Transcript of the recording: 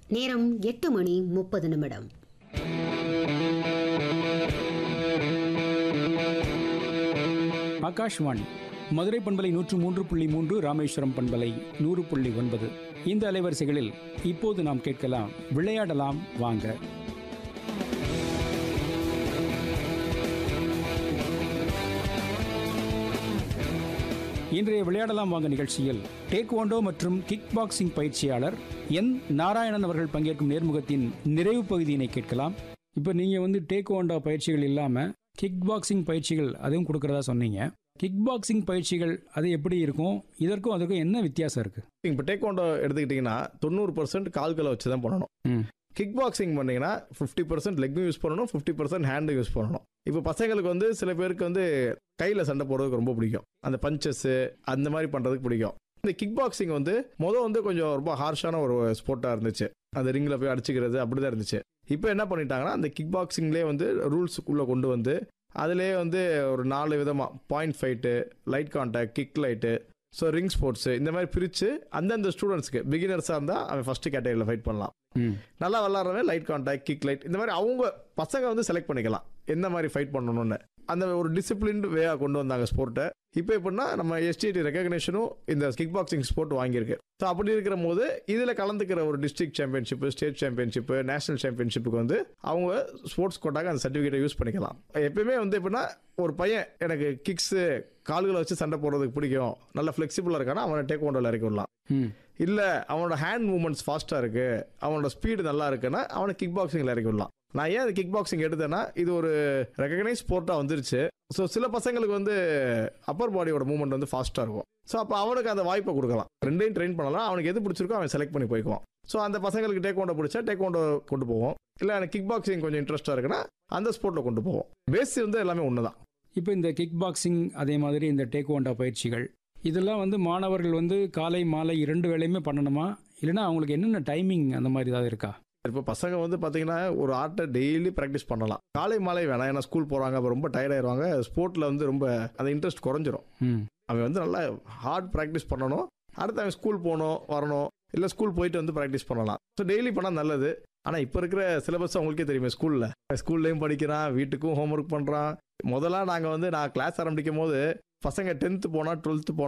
நேரம் எட்டு மணி முப்பது நிமிடம் ஆகாஷ்வாணி மதுரை பண்பலை நூற்று மூன்று புள்ளி மூன்று ராமேஸ்வரம் பண்பலை நூறு புள்ளி ஒன்பது இந்த அலைவரிசைகளில் இப்போது நாம் கேட்கலாம் விளையாடலாம் வாங்க இன்றைய விளையாடலாம் வாங்க நிகழ்ச்சியில் டேக்வாண்டோ மற்றும் கிக் பாக்ஸிங் பயிற்சியாளர் என் நாராயணன் அவர்கள் பங்கேற்கும் நேர்முகத்தின் நிறைவு பகுதியினை கேட்கலாம் இப்போ நீங்கள் வந்து டேக்வாண்டோ பயிற்சிகள் இல்லாமல் கிக் பாக்ஸிங் பயிற்சிகள் அதுவும் கொடுக்கறதா சொன்னீங்க கிக் பாக்ஸிங் பயிற்சிகள் அது எப்படி இருக்கும் இதற்கும் அதுக்கும் என்ன வித்தியாசம் இருக்கு இப்போ டேக்வாண்டோ எடுத்துக்கிட்டிங்கன்னா தொண்ணூறு பர்சன்ட் கால்களை வச்சு தான் பண்ணணும் ம். கிக் பாக்ஸிங் பண்ணீங்கன்னா ஃபிஃப்டி பர்சன்ட் லெக்கும் யூஸ் பண்ணணும் ஃபிஃப்டி பர்சன்ட் ஹேண்டும் யூஸ் பண்ணணும் இப்போ பசங்களுக்கு வந்து சில பேருக்கு வந்து கையில் சண்டை போடுறதுக்கு ரொம்ப பிடிக்கும் அந்த பஞ்சஸ்ஸு அந்த மாதிரி பண்ணுறதுக்கு பிடிக்கும் இந்த கிக் பாக்ஸிங் வந்து மொதல் வந்து கொஞ்சம் ரொம்ப ஹார்ஷான ஒரு ஸ்போர்ட்டாக இருந்துச்சு அந்த ரிங்கில் போய் அடிச்சுக்கிறது அப்படி தான் இருந்துச்சு இப்போ என்ன பண்ணிட்டாங்கன்னா அந்த கிக் பாக்ஸிங்லேயே வந்து ரூல்ஸுக்குள்ளே கொண்டு வந்து அதிலே வந்து ஒரு நாலு விதமாக point fight light contact kick light so ring sports இந்த மாதிரி பிரித்து அந்தந்த ஸ்டூடெண்ட்ஸ்க்கு பிகினர்ஸாக இருந்தால் அவன் ஃபஸ்ட்டு கேட்டகரியில் ஃபைட் பண்ணலாம் ம் நல்லா விளாட்றவன் லைட் கான்டாக்ட் கிக் லைட் இந்த மாதிரி அவங்க பசங்க வந்து செலக்ட் பண்ணிக்கலாம் எந்த மாதிரி ஃபைட் பண்ணணும்னு அந்த ஒரு டிசிப்ளின்டு வேயாக கொண்டு வந்தாங்க ஸ்போர்ட்டை இப்போ எப்படின்னா நம்ம எஸ்டிடி ரெகக்னேஷனும் இந்த கிக் பாக்ஸிங் ஸ்போர்ட் வாங்கியிருக்கு ஸோ அப்படி இருக்கிற போது இதில் கலந்துக்கிற ஒரு district championship state championship national சாம்பியன்ஷிப்புக்கு வந்து அவங்க ஸ்போர்ட்ஸ் கோட்டாக அந்த சர்டிஃபிகேட்டை யூஸ் பண்ணிக்கலாம் எப்பயுமே வந்து எப்படின்னா ஒரு பையன் எனக்கு கிக்ஸு கால்களை வச்சு சண்டை போடுறதுக்கு பிடிக்கும் நல்ல ஃப்ளெக்சிபிளாக இருக்கானா அவனை டேக் ஒன்றில் இறக்கி விடலாம் ம் இல்லை அவனோட ஹேண்ட் மூவ்மெண்ட்ஸ் ஃபாஸ்ட்டாக இருக்கு அவனோட ஸ்பீடு நல்லா இருக்குன்னா அவனை கிக் பாக்ஸிங்கில் இறக்கி விடலாம் நான் ஏன் கிக் பாக்ஸிங் எடுத்தேன்னா இது ஒரு ரெகனைஸ் ஸ்போர்ட்டாக வந்துருச்சு ஸோ சில பசங்களுக்கு வந்து அப்பர் பாடியோட மூவ்மெண்ட் வந்து ஃபாஸ்ட்டாக இருக்கும் ஸோ அப்போ அவனுக்கு அந்த வாய்ப்பை கொடுக்கலாம் ரெண்டையும் ட்ரெயின் பண்ணலாம் அவனுக்கு எது பிடிச்சிருக்கோ அவன் செலக்ட் பண்ணி போய்க்குவான் ஸோ அந்த பசங்களுக்கு டேக் கொண்டு பிடிச்சா டேக் கொண்டு கொண்டு போவோம் இல்லை எனக்கு கிக் பாக்ஸிங் கொஞ்சம் இன்ட்ரெஸ்ட்டாக இருக்குன்னா அந்த ஸ்போர்ட்டில் கொண்டு போவோம் பேஸ் வந்து எல்லாமே ஒன்று தான் இப்போ இந்த கிக் பாக்ஸிங் அதே மாதிரி இந்த டேக்வாண்டோ பயிற்சிகள் இதெல்லாம் வந்து மாணவர்கள் வந்து காலை மாலை இரண்டு வேளையுமே பண்ணணுமா இல்லைன்னா அவங்களுக்கு என்னென்ன டைமிங் அந்த மாதிரி ஏதாவது இருக்கா இப்போ பசங்க வந்து பார்த்தீங்கன்னா ஒரு ஆர்ட்டை டெய்லி ப்ராக்டிஸ் பண்ணலாம் காலை மாலை வேணாம் ஏன்னா ஸ்கூல் போகிறாங்க அப்போ ரொம்ப tired ஆயிருவாங்க ஸ்போர்ட்டில் வந்து ரொம்ப அந்த இன்ட்ரெஸ்ட் குறைஞ்சிரும் ம் அவன் வந்து நல்லா ஹார்ட் ப்ராக்டிஸ் பண்ணணும் அடுத்து அவன் ஸ்கூல் போகணும் வரணும் இல்லை ஸ்கூல் போயிட்டு வந்து ப்ராக்டிஸ் பண்ணலாம் ஸோ டெய்லி பண்ணால் நல்லது ஆனால் இப்போ இருக்கிற சிலபஸ் அவங்களுக்கே தெரியுமே ஸ்கூலில் ஸ்கூல்லையும் படிக்கிறான் வீட்டுக்கும் ஹோம்ஒர்க் பண்ணுறான் முதல்ல நாங்கள் வந்து நான் கிளாஸ் ஆரம்பிக்கும் போது பசங்க டென்த்து போனால் டுவெல்த்து போனால்